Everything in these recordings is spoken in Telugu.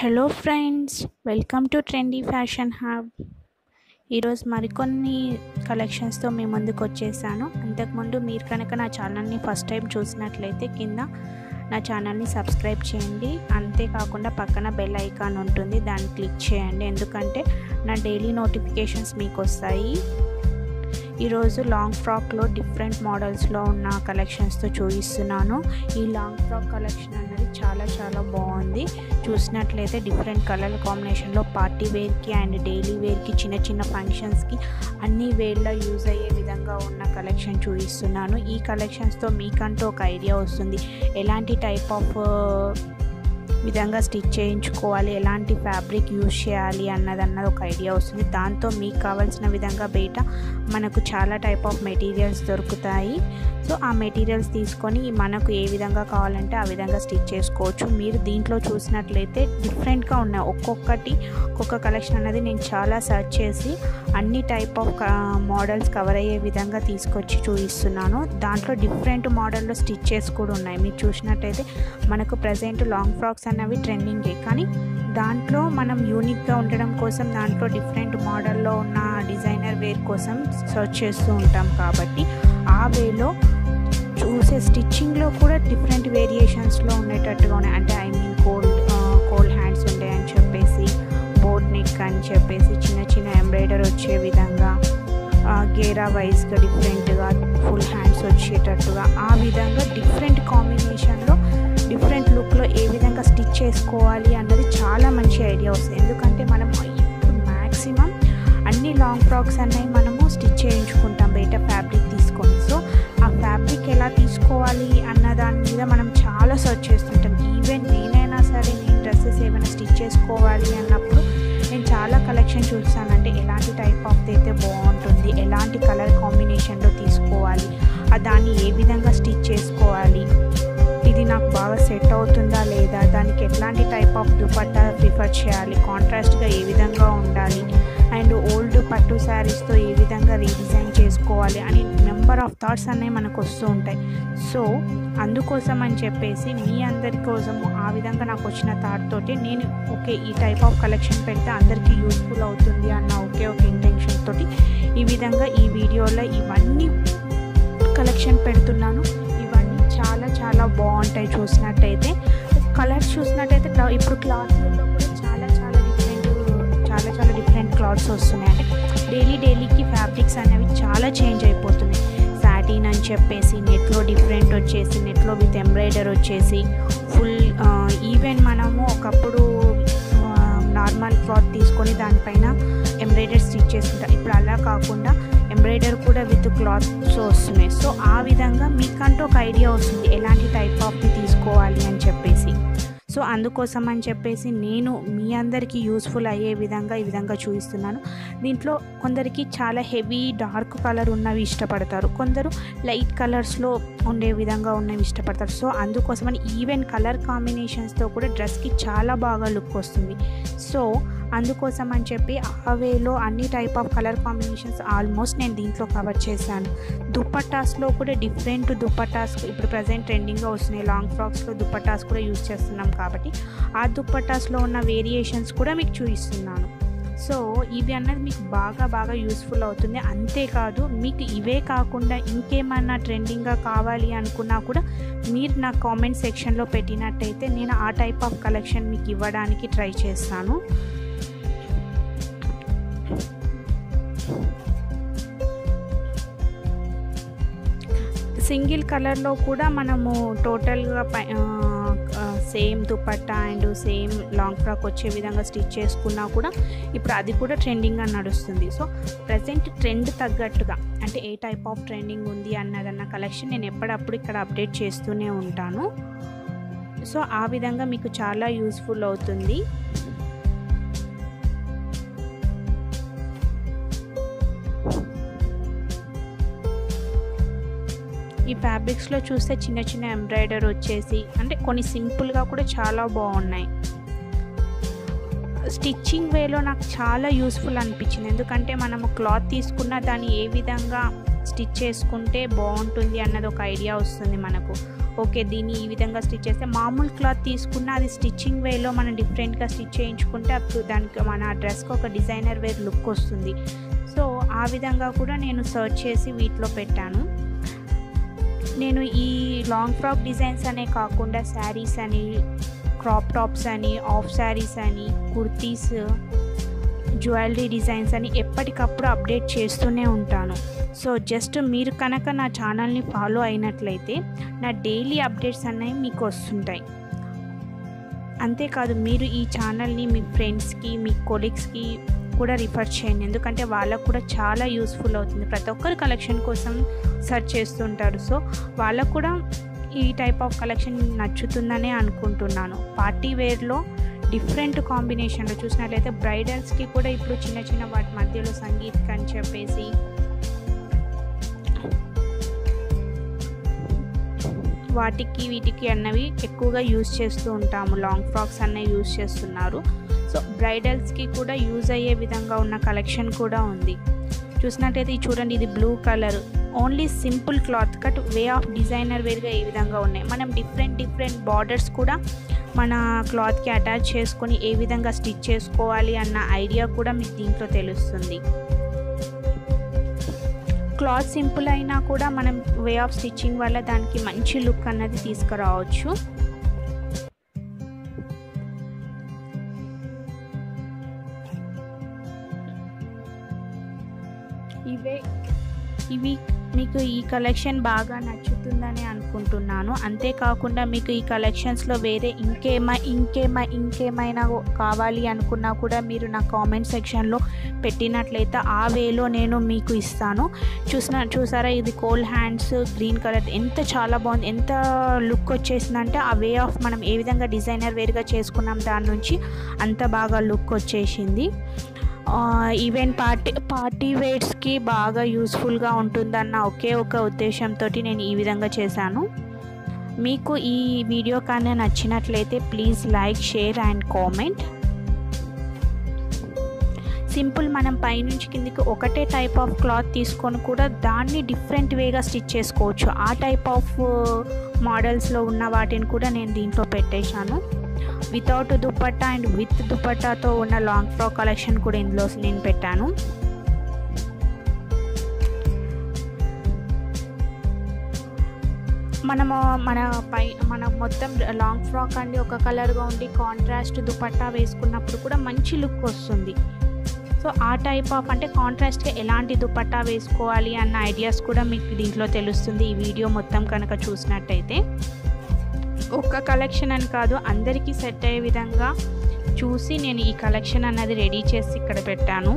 hello friends welcome to trendy fashion hub ఈరోజు మరికొన్ని కలెక్షన్స్తో మీ ముందుకు వచ్చేసాను అంతకుముందు మీరు కనుక నా ఛానల్ని ఫస్ట్ టైం చూసినట్లయితే కింద నా ఛానల్ని సబ్స్క్రైబ్ చేయండి అంతేకాకుండా పక్కన బెల్ ఐకాన్ ఉంటుంది దాన్ని క్లిక్ చేయండి ఎందుకంటే నా డైలీ నోటిఫికేషన్స్ మీకు వస్తాయి ఈరోజు లాంగ్ ఫ్రాక్లో డిఫరెంట్ మోడల్స్లో ఉన్న కలెక్షన్స్తో చూపిస్తున్నాను ఈ లాంగ్ ఫ్రాక్ కలెక్షన్ అనేది చాలా చాలా బాగుంది చూసినట్లయితే డిఫరెంట్ కలర్ కాంబినేషన్లో పార్టీ వేర్కి అండ్ డైలీ వేర్కి చిన్న చిన్న ఫంక్షన్స్కి అన్ని వేర్లో యూజ్ అయ్యే విధంగా ఉన్న కలెక్షన్ చూపిస్తున్నాను ఈ కలెక్షన్స్తో మీకంటూ ఒక ఐడియా వస్తుంది ఎలాంటి టైప్ ఆఫ్ విధంగా స్టిచ్ చేయించుకోవాలి ఎలాంటి ఫ్యాబ్రిక్ యూజ్ చేయాలి అన్నది అన్నది ఒక ఐడియా వస్తుంది దాంతో మీకు కావాల్సిన విధంగా బయట మనకు చాలా టైప్ ఆఫ్ మెటీరియల్స్ దొరుకుతాయి సో ఆ మెటీరియల్స్ తీసుకొని మనకు ఏ విధంగా కావాలంటే ఆ విధంగా స్టిచ్ చేసుకోవచ్చు మీరు దీంట్లో చూసినట్లయితే డిఫరెంట్గా ఉన్నాయి ఒక్కొక్కటి ఒక్కొక్క కలెక్షన్ అనేది నేను చాలా సెర్చ్ చేసి అన్ని టైప్ ఆఫ్ మోడల్స్ కవర్ అయ్యే విధంగా తీసుకొచ్చి చూపిస్తున్నాను దాంట్లో డిఫరెంట్ మోడల్లో స్టిచ్చెస్ కూడా ఉన్నాయి మీరు చూసినట్టయితే మనకు ప్రజెంట్ లాంగ్ ఫ్రాక్స్ అనేవి ట్రెండింగే కానీ దాంట్లో మనం యూనిక్గా ఉండడం కోసం దాంట్లో డిఫరెంట్ మోడల్లో ఉన్న డిజైనర్ వేర్ కోసం సర్చ్ చేస్తూ ఉంటాం కాబట్టి ఆ వేలో చూసే స్టిచ్చింగ్లో కూడా డిఫరెంట్ వేరియేషన్స్లో ఉండేటట్టుగా ఉన్నాయి అంటే I mean cold cold hands ఉంటాయని చెప్పేసి బోర్డ్ నెక్ అని చెప్పేసి చిన్న చిన్న ఎంబ్రాయిడర్ వచ్చే విధంగా గేరా వైజ్గా డిఫరెంట్గా ఫుల్ హ్యాండ్స్ వచ్చేటట్టుగా ఆ విధంగా డిఫరెంట్ కాంబినేషన్లో డిఫరెంట్ లుక్లో ఏ విధంగా స్టిచ్ చేసుకోవాలి అన్నది చాలా మంచి ఐడియా వస్తుంది ఎందుకంటే మనం ఇప్పుడు మ్యాక్సిమం అన్ని లాంగ్ ఫ్రాక్స్ అన్నవి మనము స్టిచ్ చేయించుకుంటాం బయట ఫ్యాబ్రిక్ తీసుకొని సో ఆ ఫ్యాబ్రిక్ ఎలా తీసుకోవాలి అన్న దాని మీద మనం చాలా సర్చ్ చేస్తుంటాం ఈవెన్ నేనైనా సరే నేను డ్రెస్సెస్ ఏమైనా స్టిచ్ చేసుకోవాలి అన్నప్పుడు నేను చాలా కలెక్షన్ చూస్తానంటే ఎలాంటి టైప్ ఆఫ్ అయితే బాగుంటుంది ఎలాంటి కలర్ కాంబినేషన్లో తీసుకోవాలి దాన్ని ఏ విధంగా స్టిచ్ చేసుకోవాలి ఇది నాకు బాగా సెట్ అవుతుందా లేదా దానికి ఎట్లాంటి టైప్ ఆఫ్ దుపట్టా ప్రిఫర్ చేయాలి కాంట్రాస్ట్గా ఏ విధంగా ఉండాలి అండ్ ఓల్డ్ పట్టు శారీస్తో ఏ విధంగా రీడిజైన్ చేసుకోవాలి అని నెంబర్ ఆఫ్ థాట్స్ అనేవి మనకు వస్తూ ఉంటాయి సో అందుకోసం అని చెప్పేసి మీ అందరి కోసము ఆ విధంగా నాకు వచ్చిన థాట్ తోటి నేను ఓకే ఈ టైప్ ఆఫ్ కలెక్షన్ పెడితే అందరికీ యూస్ఫుల్ అవుతుంది అన్న ఒకే ఒక ఇంటెన్షన్ తోటి ఈ విధంగా ఈ వీడియోలో ఇవన్నీ కలెక్షన్ పెడుతున్నాను ఇవన్నీ చాలా చాలా బాగుంటాయి చూసినట్టయితే కలర్స్ చూసినట్టయితే ఇప్పుడు క్లాత్లలో కూడా చాలా చాలా డిఫరెంట్ చాలా చాలా డిఫరెంట్ క్లాత్స్ వస్తున్నాయి అంటే డైలీ డైలీకి ఫ్యాబ్రిక్స్ అనేవి చాలా చేంజ్ అయిపోతున్నాయి సాటిన్ అని చెప్పేసి నెట్లో డిఫరెంట్ వచ్చేసి నెట్లో విత్ ఎంబ్రాయిడర్ వచ్చేసి ఫుల్ ఈవెన్ మనము ఒకప్పుడు నార్మల్ క్లాత్ తీసుకొని దానిపైన ఎంబ్రాయిడర్ స్టిచ్ చేసుకుంటాం ఇప్పుడు అలా కాకుండా ఎంబ్రాయిడర్ కూడా విత్ క్లాత్స్ వస్తున్నాయి సో ఆ విధంగా మీకంటూ ఒక ఐడియా వస్తుంది ఎలాంటి టైప్ ఆఫ్ది తీసుకోవాలి అని చెప్పేసి సో అందుకోసం అని చెప్పేసి నేను మీ అందరికీ యూస్ఫుల్ అయ్యే విధంగా ఈ విధంగా చూపిస్తున్నాను దీంట్లో కొందరికి చాలా హెవీ డార్క్ కలర్ ఉన్నవి ఇష్టపడతారు కొందరు లైట్ కలర్స్లో ఉండే విధంగా ఉన్నవి ఇష్టపడతారు సో అందుకోసమని ఈవెన్ కలర్ కాంబినేషన్స్తో కూడా డ్రెస్కి చాలా బాగా లుక్ వస్తుంది సో అందుకోసం అని చెప్పి ఆ వేలో అన్ని type of colour combinations almost నేను దీంట్లో కవర్ చేశాను దుపట్టాస్లో కూడా డిఫరెంట్ దుపట్టాస్ ఇప్పుడు ప్రజెంట్ ట్రెండింగ్గా వస్తున్నాయి లాంగ్ ఫ్రాక్స్లో దుపట్టాస్ కూడా యూజ్ చేస్తున్నాం కాబట్టి ఆ దుపట్టాస్లో ఉన్న వేరియేషన్స్ కూడా మీకు చూపిస్తున్నాను సో ఇవి అన్నది మీకు బాగా బాగా యూస్ఫుల్ అవుతుంది అంతేకాదు మీకు ఇవే కాకుండా ఇంకేమన్నా ట్రెండింగ్గా కావాలి అనుకున్నా కూడా మీరు నా కామెంట్ సెక్షన్లో పెట్టినట్టయితే నేను ఆ టైప్ ఆఫ్ కలెక్షన్ మీకు ఇవ్వడానికి ట్రై చేస్తాను సింగిల్ కలర్లో కూడా మనము టోటల్గా same dupatta and same long frock వచ్చే విధంగా స్టిచ్ చేసుకున్నా కూడా ఇప్పుడు అది కూడా ట్రెండింగ్గా నడుస్తుంది సో ప్రజెంట్ ట్రెండ్ తగ్గట్టుగా అంటే ఏ టైప్ ఆఫ్ ట్రెండింగ్ ఉంది అన్నదన్న కలెక్షన్ నేను ఎప్పుడప్పుడు ఇక్కడ అప్డేట్ చేస్తూనే ఉంటాను సో ఆ విధంగా మీకు చాలా యూస్ఫుల్ అవుతుంది ఈ ఫ్యాబ్రిక్స్లో చూస్తే చిన్న చిన్న ఎంబ్రాయిడర్ వచ్చేసి అంటే కొన్ని సింపుల్గా కూడా చాలా బాగున్నాయి స్టిచ్చింగ్ వేలో నాకు చాలా యూస్ఫుల్ అనిపించింది ఎందుకంటే మనము క్లాత్ తీసుకున్న దాన్ని ఏ విధంగా స్టిచ్ చేసుకుంటే బాగుంటుంది అన్నది ఒక ఐడియా వస్తుంది మనకు ఓకే దీన్ని ఈ విధంగా స్టిచ్ చేస్తే మామూలు క్లాత్ తీసుకున్న అది స్టిచ్చింగ్ వేలో మనం డిఫరెంట్గా స్టిచ్ చేయించుకుంటే అప్పుడు దానికి మన డ్రెస్కి ఒక డిజైనర్ వేర్ లుక్ వస్తుంది సో ఆ విధంగా కూడా నేను సర్చ్ చేసి వీటిలో పెట్టాను నేను ఈ లాంగ్ ఫ్రాక్ డిజైన్స్ అనే కాకుండా శారీస్ అని క్రాప్ టాప్స్ అని ఆఫ్ శారీస్ అని కుర్తీస్ జ్యువెలరీ డిజైన్స్ అని ఎప్పటికప్పుడు అప్డేట్ చేస్తూనే ఉంటాను సో జస్ట్ మీరు కనుక నా ఛానల్ని ఫాలో అయినట్లయితే నా డైలీ అప్డేట్స్ అనేవి మీకు వస్తుంటాయి అంతేకాదు మీరు ఈ ఛానల్ని మీ ఫ్రెండ్స్కి మీ కొలీగ్స్కి కూడా రిఫర్ చేయండి ఎందుకంటే వాళ్ళకు కూడా చాలా యూస్ఫుల్ అవుతుంది ప్రతి ఒక్కరు కలెక్షన్ కోసం సెర్చ్ చేస్తుంటారు సో వాళ్ళకు కూడా ఈ టైప్ ఆఫ్ కలెక్షన్ నచ్చుతుందనే అనుకుంటున్నాను పార్టీ వేర్లో డిఫరెంట్ కాంబినేషన్లో చూసినట్లయితే బ్రైడల్స్కి కూడా ఇప్పుడు చిన్న చిన్న వాటి మధ్యలో సంగీత్ అని చెప్పేసి వాటికి వీటికి అన్నవి ఎక్కువగా యూజ్ చేస్తూ ఉంటాము లాంగ్ ఫ్రాక్స్ అన్నవి యూజ్ చేస్తున్నారు సో బ్రైడల్స్కి కూడా యూజ్ అయ్యే విధంగా ఉన్న కలెక్షన్ కూడా ఉంది చూసినట్టయితే ఇది చూడండి ఇది blue colour only simple cloth cut way of designer వేర్గా ఈ విధంగా ఉన్నాయి మనం డిఫరెంట్ డిఫరెంట్ బార్డర్స్ కూడా మన క్లాత్కి అటాచ్ చేసుకొని ఏ విధంగా స్టిచ్ చేసుకోవాలి అన్న ఐడియా కూడా మీకు దీంట్లో తెలుస్తుంది క్లాత్ సింపుల్ అయినా కూడా మనం వే ఆఫ్ స్టిచ్చింగ్ వల్ల దానికి మంచి లుక్ అన్నది తీసుకురావచ్చు ఇవే ఇవి మీకు ఈ కలెక్షన్ బాగా నచ్చుతుందని అనుకుంటున్నాను అంతేకాకుండా మీకు ఈ కలెక్షన్స్లో వేరే ఇంకేమై ఇంకేమై ఇంకేమైనా కావాలి అనుకున్నా కూడా మీరు నా కామెంట్ సెక్షన్లో పెట్టినట్లయితే ఆ వేలో నేను మీకు ఇస్తాను చూసిన చూసారా ఇది కోల్డ్ హ్యాండ్స్ గ్రీన్ కలర్ ఎంత చాలా బాగుంది ఎంత లుక్ వచ్చేసిందంటే ఆ వే ఆఫ్ మనం ఏ విధంగా డిజైనర్ వేర్గా చేసుకున్నాం దాని నుంచి అంత బాగా లుక్ వచ్చేసింది ఈవెన్ పార్టీ పార్టీ వేర్స్కి బాగా యూస్ఫుల్గా ఉంటుందన్న ఒకే ఒక ఉద్దేశంతో నేను ఈ విధంగా చేశాను మీకు ఈ వీడియో కానీ నచ్చినట్లయితే please like share and comment simple మనం పైనుంచి కిందికి ఒకటే టైప్ ఆఫ్ క్లాత్ తీసుకొని కూడా దాన్ని డిఫరెంట్ వేగా స్టిచ్ చేసుకోవచ్చు ఆ టైప్ ఆఫ్ మోడల్స్లో ఉన్న వాటిని కూడా నేను దీంట్లో పెట్టేశాను వితౌట్ దుపట్టా అండ్ విత్ దుపట్టాతో ఉన్న లాంగ్ ఫ్రాక్ కలెక్షన్ కూడా ఇందులో నేను పెట్టాను మనము మన పై మన మొత్తం లాంగ్ ఫ్రాక్ అండి ఒక కలర్గా ఉండి కాంట్రాస్ట్ దుపట్టా వేసుకున్నప్పుడు కూడా మంచి లుక్ వస్తుంది సో ఆ టైప్ ఆఫ్ అంటే కాంట్రాస్ట్గా ఎలాంటి దుపట్టా వేసుకోవాలి అన్న ఐడియాస్ కూడా మీకు దీంట్లో తెలుస్తుంది ఈ వీడియో మొత్తం కనుక చూసినట్టయితే ఒక్క కలెక్షన్ అని కాదు అందరికీ సెట్ అయ్యే విధంగా చూసి నేను ఈ కలెక్షన్ అన్నది రెడీ చేసి ఇక్కడ పెట్టాను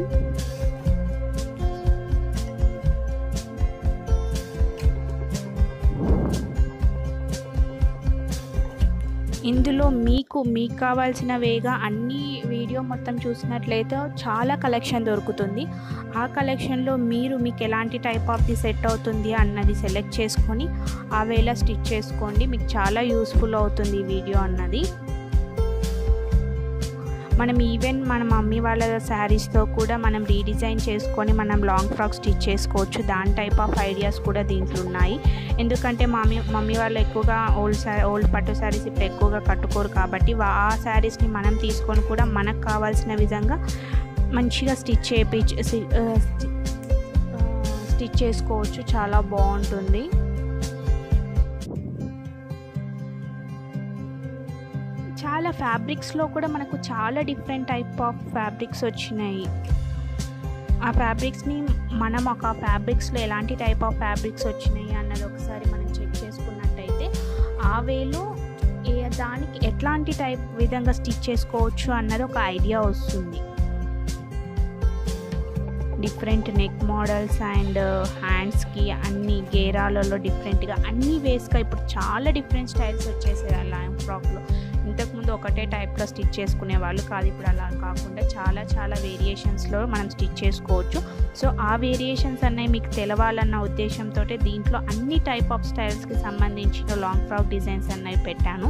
ఇందులో మీకు మీకు కావాల్సిన వేగా అన్ని వీడియో మొత్తం చూసినట్లయితే చాలా కలెక్షన్ దొరుకుతుంది ఆ కలెక్షన్లో మీరు మీకు ఎలాంటి టైప్ ఆఫ్ ది సెట్ అవుతుంది అన్నది సెలెక్ట్ చేసుకొని ఆ వేళ స్టిచ్ చేసుకోండి మీకు చాలా యూస్ఫుల్ అవుతుంది ఈ వీడియో అన్నది మనం ఈవెన్ మన మమ్మీ వాళ్ళ శారీస్తో కూడా మనం రీడిజైన్ చేసుకొని మనం లాంగ్ ఫ్రాక్ స్టిచ్ చేసుకోవచ్చు దాని టైప్ ఆఫ్ ఐడియాస్ కూడా దీంట్లో ఉన్నాయి ఎందుకంటే మమ్మీ మమ్మీ వాళ్ళు ఎక్కువగా ఓల్డ్ శారీ ఓల్డ్ పట్టు శారీస్ ఇప్పుడు ఎక్కువగా కట్టుకోరు కాబట్టి ఆ శారీస్ని మనం తీసుకొని కూడా మనకు కావాల్సిన విధంగా మంచిగా స్టిచ్ చేయించి స్టిచ్ చేసుకోవచ్చు చాలా బాగుంటుంది చాలా ఫ్యాబ్రిక్స్లో కూడా మనకు చాలా డిఫరెంట్ టైప్ ఆఫ్ ఫ్యాబ్రిక్స్ వచ్చినాయి ఆ ఫ్యాబ్రిక్స్ని మనం ఒక ఫ్యాబ్రిక్స్లో ఎలాంటి టైప్ ఆఫ్ ఫ్యాబ్రిక్స్ వచ్చినాయి అన్నది ఒకసారి మనం చెక్ చేసుకున్నట్టయితే ఆ వేలో ఏ దానికి ఎట్లాంటి టైప్ విధంగా స్టిచ్ చేసుకోవచ్చు అన్నది ఒక ఐడియా వస్తుంది డిఫరెంట్ నెక్ మోడల్స్ అండ్ హ్యాండ్స్కి అన్ని గేరాలలో డిఫరెంట్గా అన్ని వేస్గా ఇప్పుడు చాలా డిఫరెంట్ స్టైల్స్ వచ్చేసాయి ఆ లాంగ్ ఫ్రాక్లో ఇంతకుముందు ఒకటే టైప్లో స్టిచ్ చేసుకునే వాళ్ళు కాదు ఇప్పుడు అలా కాకుండా చాలా చాలా వేరియేషన్స్లో మనం స్టిచ్ చేసుకోవచ్చు సో ఆ వేరియేషన్స్ అన్నవి మీకు తెలవాలన్న ఉద్దేశంతో దీంట్లో అన్ని టైప్ ఆఫ్ స్టైల్స్కి సంబంధించిన లాంగ్ ఫ్రాక్ డిజైన్స్ అన్నవి పెట్టాను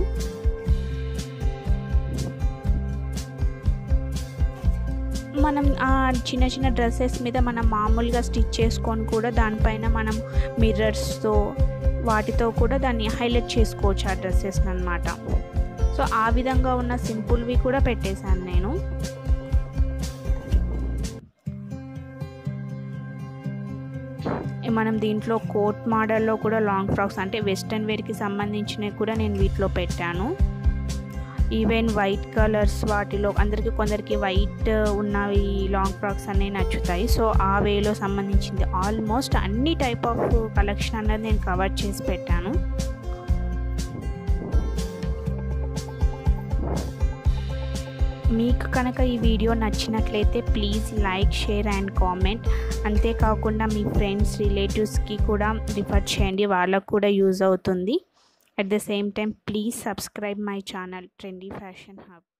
మనం ఆ చిన్న చిన్న డ్రెస్సెస్ మీద మనం మామూలుగా స్టిచ్ చేసుకొని కూడా దానిపైన మనం మిర్రర్స్తో వాటితో కూడా దాన్ని హైలైట్ చేసుకోవచ్చు ఆ డ్రెస్సెస్ అనమాట సో ఆ విధంగా ఉన్న సింపుల్వి కూడా పెట్టేశాను నేను మనం దీంట్లో కోట్ మోడల్లో కూడా లాంగ్ ఫ్రాక్స్ అంటే వెస్ట్రన్ వేర్కి సంబంధించినవి కూడా నేను వీటిలో పెట్టాను ఈవెన్ వైట్ కలర్స్ వాటిలో అందరికి కొందరికి వైట్ ఉన్నవి లాంగ్ ఫ్రాక్స్ అనేవి నచ్చుతాయి సో ఆ వేలో సంబంధించింది ఆల్మోస్ట్ అన్ని టైప్ ఆఫ్ కలెక్షన్ అనేది నేను కవర్ చేసి పెట్టాను మీకు కనుక ఈ వీడియో నచ్చినట్లయితే please like share and comment అంతేకాకుండా మీ ఫ్రెండ్స్ రిలేటివ్స్కి కూడా రిఫర్ చేయండి వాళ్ళకు కూడా యూజ్ అవుతుంది at the same time please subscribe my channel trendy fashion hub